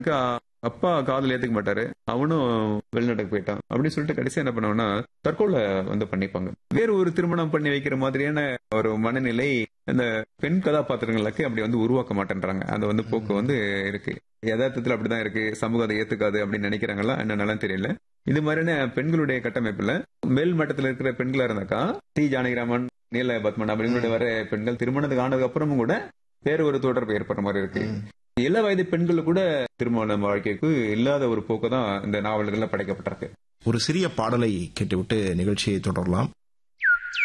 க- அப்பா காதல் ஏத்துக்க மாட்டாரு அவனும் வெளிநாட்டுக்கு போயிட்டான் அப்படின்னு சொல்லிட்டு கடைசி என்ன பண்ணுவான்னா தற்கொலை வந்து பண்ணிப்பாங்க வேறு ஒரு திருமணம் பண்ணி வைக்கிற மாதிரியான ஒரு மனநிலை அந்த பெண் கதாபாத்திரங்களுக்கு அப்படி வந்து உருவாக்க மாட்டேன்றாங்க அந்த வந்து போக்கு வந்து இருக்கு யதார்த்தத்துல அப்படிதான் இருக்கு சமூகம் அதை ஏத்துக்காது அப்படின்னு நினைக்கிறாங்களா என்னன்னாலும் தெரியல இது மாதிரியான பெண்களுடைய கட்டமைப்புல மேல் மட்டத்துல இருக்கிற பெண்களா இருந்தாக்கா டி ஜானகிராமன் நீல பத்மன் அப்படிங்களுடைய வர பெண்கள் திருமணத்துக்கு ஆனதுக்கு அப்புறமும் கூட வேற ஒரு தொடர்பு ஏற்படுற மாதிரி இருக்கு இள வயது பெண்கள் கூட திருமண வாழ்க்கைக்கு இல்லாத ஒரு போக்கு தான் இந்த நாவல்கள்ல படைக்கப்பட்டிருக்கு ஒரு சிறிய பாடலை கேட்டுவிட்டு நிகழ்ச்சியை தொடரலாம்